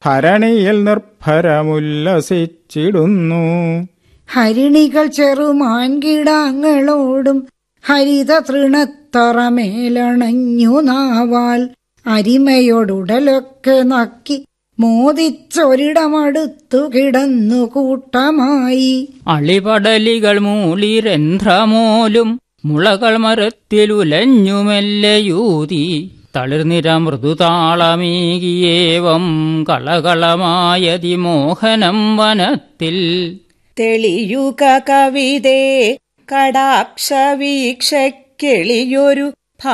ധരണിയിൽ നിർഭരമുല്ലസിച്ചിടുന്നു ഹരിണികൾ ചെറുമാൻകിടാങ്ങളോടും ഹരിത തൃണത്തറമേലണഞ്ഞു നാവാൽ അരിമയോടുടലൊക്കെ നക്കി മോദിച്ചൊരിടമടുത്തു കിടന്നു കൂട്ടമായി അളിപടലികൾ മൂളിരന്ധ്രമോലും മുളകൾ മരത്തിലുലഞ്ഞുമെല്ലയൂതി തളിർനിര മൃദുതാളമേകിയേവം കളകളമായതിമോഹനം വനത്തിൽ തെളിയുക കവിതേ കടാക്ഷവീക്ഷക്കെളിയൊരു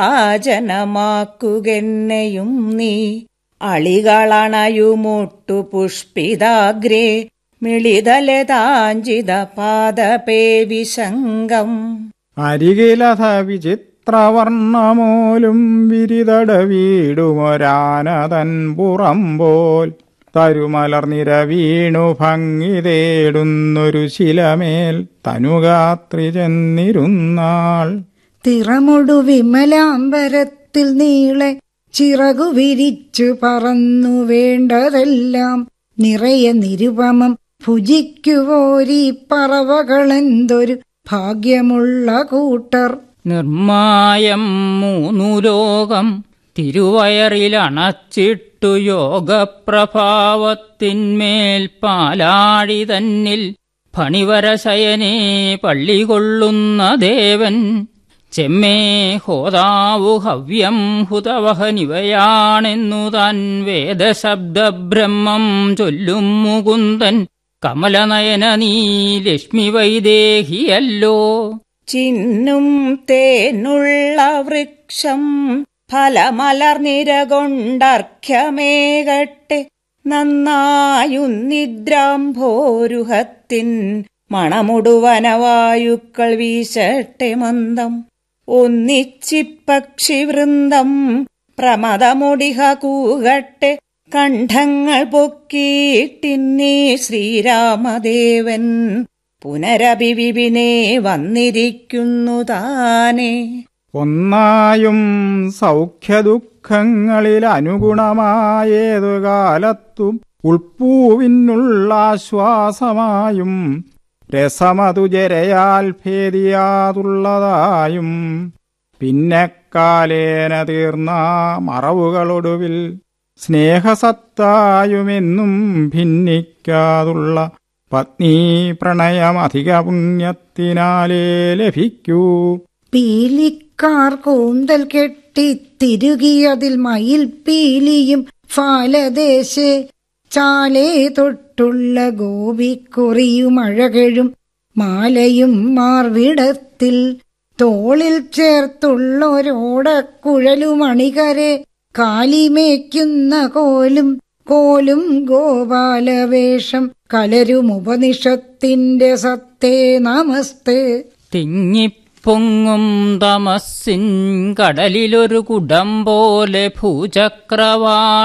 ഭാജനമാക്കുകെന്നെയും നീ അളികളണയുമൊട്ടു പുഷ്പിതാഗ്രേ മിളിതലതാഞ്ചിത പാദപേ വിശങ്കം അരികിലഥ വിചിത്രവർണ്ണമോലും വിരിതട വീടുമൊരാനതൻ പുറമ്പോൽ തരുമലർനിര വീണു ഭംഗി തേടുന്നൊരു ശിലമേൽ തനുഗാത്രി ചെന്നിരുന്നാൾ തിറമൊടു വിമലാംബരത്തിൽ നീളെ ചിറകു വിരിച്ചു പറന്നു വേണ്ടതെല്ലാം നിറയെ നിരുപമം ഭുജിക്കുവോരീ പറവകളെന്തൊരു ഭാഗ്യമുള്ള കൂട്ടർ നിർമായം മൂന്നു ലോകം തിരുവയറിലണച്ചിട്ടു യോഗപ്രഭാവത്തിന്മേൽ പാലാഴി തന്നിൽ ഫണിവരശയനെ പള്ളികൊള്ളുന്ന ദേവൻ ചെമ്മേ ഹോതാവു ഹവ്യം ഹുതവഹനിവയാണെന്നു താൻ വേദശബ്ദബ്രഹ്മം ചൊല്ലും മുകുന്ദൻ കമലനയന നീ ലക്ഷ്മി വൈദേഹിയല്ലോ ചിന്നും തേനുള്ള വൃക്ഷം ഫലമലർനിരകൊണ്ടർഘ്യമേകട്ടെ നന്നായുന്നിദ്രാംഭോരുഹത്തിൻ മണമുടുവനവായുക്കൾ വീശട്ടെ മന്ദം ഒന്നിച്ചിപ്പക്ഷിവൃന്ദം പ്രമദമുടിഹ കൂകട്ടെ കണ്ഠങ്ങൾ പൊക്കിയിട്ടിന്നീ ശ്രീരാമദേവൻ പുനരഭിവിപിനെ വന്നിരിക്കുന്നു താനേ ഒന്നായും സൗഖ്യദുഃഖങ്ങളിൽ അനുഗുണമായേതു കാലത്തും ഉൾപ്പൂവിനുള്ള ആശ്വാസമായും രസമതു ജരയാൽ ഭേദിയാതുള്ളതായും പിന്നെ കാലേന തീർന്ന മറവുകളൊടുവിൽ സ്നേഹസത്തായുമെന്നും ഭിന്നിക്കാതുള്ള പത്നീ പ്രണയമധിക പുണ്യത്തിനാലേ ലഭിക്കൂ പീലിക്കാർ കൂന്തൽ കെട്ടി തിരുകിയതിൽ മയിൽ പീലിയും ഫാലദേശേ ചാലേ തൊട്ടുള്ള ഗോപിക്കുറിയും അഴകഴും മാലയും മാർവിടത്തിൽ തോളിൽ ചേർത്തുള്ളൊരോടക്കുഴലുമണികരെ കാലിമേക്കുന്ന കോലും കോലും ഗോപാലവേഷം കലരും ഉപനിഷത്തിന്റെ സത്തേ നമസ്തേ തിങ്ങിപ്പൊങ്ങും തമസ്സിൻ കടലിലൊരു കുടം പോലെ ഭൂചക്രവാ